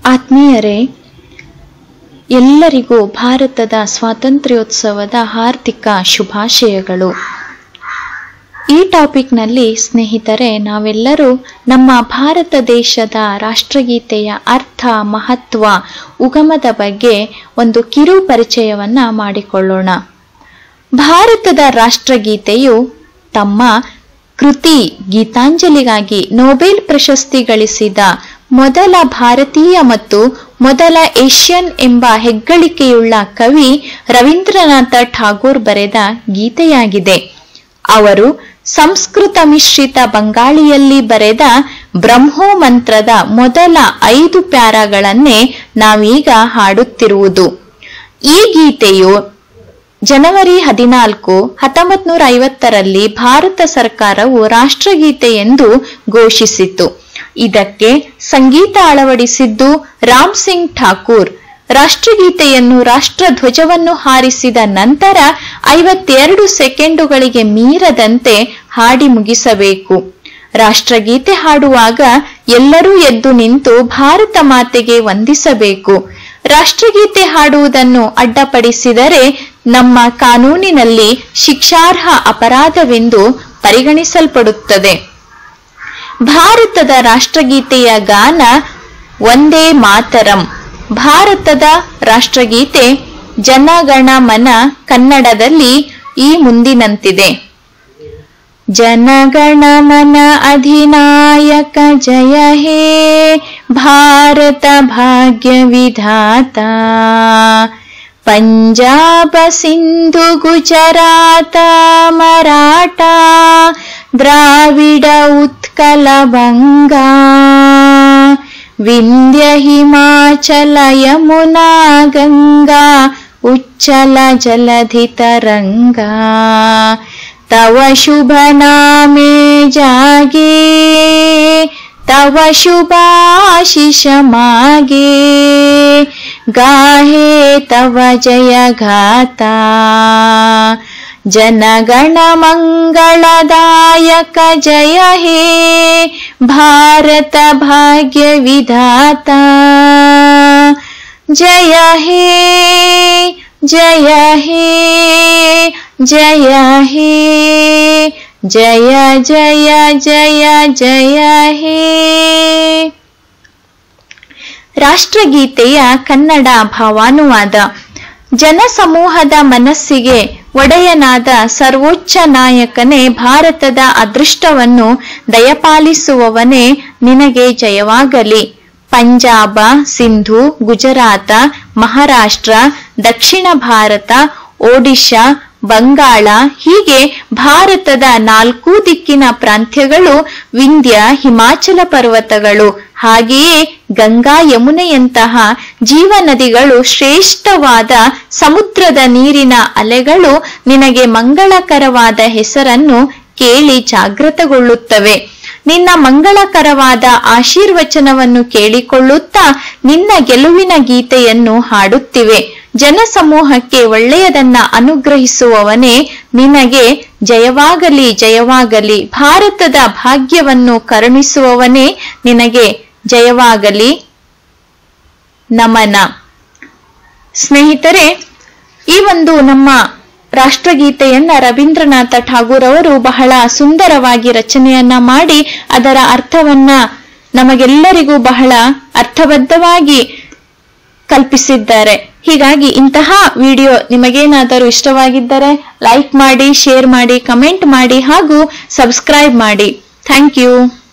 ಆತ್ಮೀಯರೇ ಎಲ್ಲರಿಗೂ ಭಾರತದ ಸ್ವಾತಂತ್ರ್ಯೋತ್ಸವದ ಹಾರ್ದಿಕ ಶುಭಾಶಯಗಳು ಈ ಟಾಪಿಕ್ನಲ್ಲಿ ಸ್ನೇಹಿತರೆ ನಾವೆಲ್ಲರೂ ನಮ್ಮ ಭಾರತ ದೇಶದ ರಾಷ್ಟ್ರಗೀತೆಯ ಅರ್ಥ ಮಹತ್ವ ಉಗಮದ ಬಗ್ಗೆ ಒಂದು ಕಿರು ಪರಿಚಯವನ್ನ ಮಾಡಿಕೊಳ್ಳೋಣ ಭಾರತದ ರಾಷ್ಟ್ರಗೀತೆಯು ತಮ್ಮ ಕೃತಿ ಗೀತಾಂಜಲಿಗಾಗಿ ನೊಬೆಲ್ ಪ್ರಶಸ್ತಿ ಗಳಿಸಿದ ಮೊದಲ ಭಾರತೀಯ ಮತ್ತು ಮೊದಲ ಏಷ್ಯನ್ ಎಂಬ ಹೆಗ್ಗಳಿಕೆಯುಳ್ಳ ಕವಿ ರವೀಂದ್ರನಾಥ ಠಾಗೂರ್ ಬರೆದ ಗೀತೆಯಾಗಿದೆ ಅವರು ಸಂಸ್ಕೃತ ಮಿಶ್ರಿತ ಬಂಗಾಳಿಯಲ್ಲಿ ಬರೆದ ಬ್ರಹ್ಮೋ ಮಂತ್ರದ ಮೊದಲ ಐದು ಪ್ಯಾರಾಗಳನ್ನೇ ನಾವೀಗ ಹಾಡುತ್ತಿರುವುದು ಈ ಗೀತೆಯು ಜನವರಿ ಹದಿನಾಲ್ಕು ಹತ್ತೊಂಬತ್ ನೂರ ಐವತ್ತರಲ್ಲಿ ಭಾರತ ಸರ್ಕಾರವು ರಾಷ್ಟ್ರಗೀತೆ ಎಂದು ಘೋಷಿಸಿತು ಇದಕ್ಕೆ ಸಂಗೀತ ಅಳವಡಿಸಿದ್ದು ರಾಮ್ ಸಿಂಗ್ ಠಾಕೂರ್ ರಾಷ್ಟ್ರಗೀತೆಯನ್ನು ರಾಷ್ಟ್ರಧ್ವಜವನ್ನು ಹಾರಿಸಿದ ನಂತರ ಐವತ್ತೆರಡು ಸೆಕೆಂಡುಗಳಿಗೆ ಮೀರದಂತೆ ಹಾಡಿ ಮುಗಿಸಬೇಕು ರಾಷ್ಟ್ರಗೀತೆ ಹಾಡುವಾಗ ಎಲ್ಲರೂ ಎದ್ದು ನಿಂತು ಭಾರತ ಮಾತೆಗೆ ವಂದಿಸಬೇಕು ರಾಷ್ಟ್ರಗೀತೆ ಹಾಡುವುದನ್ನು ಅಡ್ಡಪಡಿಸಿದರೆ ನಮ್ಮ ಕಾನೂನಿನಲ್ಲಿ ಶಿಕ್ಷಾರ್ಹ ಅಪರಾಧವೆಂದು ಪರಿಗಣಿಸಲ್ಪಡುತ್ತದೆ ಭಾರತದ ರಾಷ್ಟ್ರಗೀತೆಯ ಗಾನ ಒಂದೇ ಮಾತರಂ ಭಾರತದ ರಾಷ್ಟ್ರಗೀತೆ ಜನಗಣ ಮನ ಕನ್ನಡದಲ್ಲಿ ಈ ಮುಂದಿನಂತಿದೆ ಜನಗಣ ಮನ ಅಧಿನಾಯಕ ಜಯ ಹೇ ಭಾರತ ಭಾಗ್ಯ ವಿಧಾತ ಪಂಜಾಬ ಸಿಂಧು ಗುಜರಾತ ಮರಾಠ ದ್ರಾವಿಡ ಉತ್ಕಲ ಬಂಗಾ ವಿಂಧ್ಯ ಹಿಮಾಚಲ ಯಮುನಾ ಗಂಗಾ ಉಚ್ಚಲ ಜಲಧಿ ತರಂಗಾ तव शुभ नामे जागे तव शुभाशिष मागे गाहे तव जय गाता जनगण मङ्गलदायक जय हे भारत भाग्य विधाता जय हे जय हे जय हे जय जय जय जय हे ರಾಷ್ಟ್ರಗೀತೆಯ ಕನ್ನಡ ಭಾವಾನುವಾದ ಜನಸಮೂಹದ ಮನಸ್ಸಿಗೆ ಒಡೆಯನಾದ ಸರ್ವೋಚ್ಚ ನಾಯಕನೇ ಭಾರತದ ಅದೃಷ್ಟವನ್ನು ದಯಪಾಲಿಸುವವನೇ ನಿನಗೆ ಜಯವಾಗಲಿ ಪಂಜಾಬ ಸಿಂಧು ಗುಜರಾತ ಮಹಾರಾಷ್ಟ್ರ ದಕ್ಷಿಣ ಭಾರತ ಒಡಿಶಾ ಬಂಗಾಳ ಹೀಗೆ ಭಾರತದ ನಾಲ್ಕೂ ದಿಕ್ಕಿನ ಪ್ರಾಂತ್ಯಗಳು ವಿಂಧ್ಯ ಹಿಮಾಚಲ ಪರ್ವತಗಳು ಹಾಗೆಯೇ ಗಂಗಾ ಯಮುನೆಯಂತಹ ಜೀವನದಿಗಳು ಶ್ರೇಷ್ಠವಾದ ಸಮುದ್ರದ ನೀರಿನ ಅಲೆಗಳು ನಿನಗೆ ಮಂಗಳಕರವಾದ ಹೆಸರನ್ನು ಕೇಳಿ ಜಾಗೃತಗೊಳ್ಳುತ್ತವೆ ನಿನ್ನ ಮಂಗಳಕರವಾದ ಆಶೀರ್ವಚನವನ್ನು ಕೇಳಿಕೊಳ್ಳುತ್ತಾ ನಿನ್ನ ಗೆಲುವಿನ ಗೀತೆಯನ್ನು ಹಾಡುತ್ತಿವೆ ಜನಸಮೂಹಕ್ಕೆ ಒಳ್ಳೆಯದನ್ನ ಅನುಗ್ರಹಿಸುವವನೇ ನಿನಗೆ ಜಯವಾಗಲಿ ಜಯವಾಗಲಿ ಭಾರತದ ಭಾಗ್ಯವನ್ನು ಕರುಣಿಸುವವನೇ ನಿನಗೆ ಜಯವಾಗಲಿ ನಮನ ಸ್ನೇಹಿತರೆ ಈ ಒಂದು ನಮ್ಮ ರಾಷ್ಟ್ರಗೀತೆಯನ್ನ ರವೀಂದ್ರನಾಥ ಠಾಗೂರ್ ಅವರು ಬಹಳ ಸುಂದರವಾಗಿ ರಚನೆಯನ್ನ ಮಾಡಿ ಅದರ ಅರ್ಥವನ್ನ ನಮಗೆಲ್ಲರಿಗೂ ಬಹಳ ಅರ್ಥಬದ್ಧವಾಗಿ ಕಲ್ಪಿಸಿದ್ದಾರೆ ಹೀಗಾಗಿ ಇಂತಹ ವಿಡಿಯೋ ನಿಮಗೇನಾದರೂ ಇಷ್ಟವಾಗಿದ್ದರೆ ಲೈಕ್ ಮಾಡಿ ಶೇರ್ ಮಾಡಿ ಕಮೆಂಟ್ ಮಾಡಿ ಹಾಗೂ ಸಬ್ಸ್ಕ್ರೈಬ್ ಮಾಡಿ ಥ್ಯಾಂಕ್ ಯು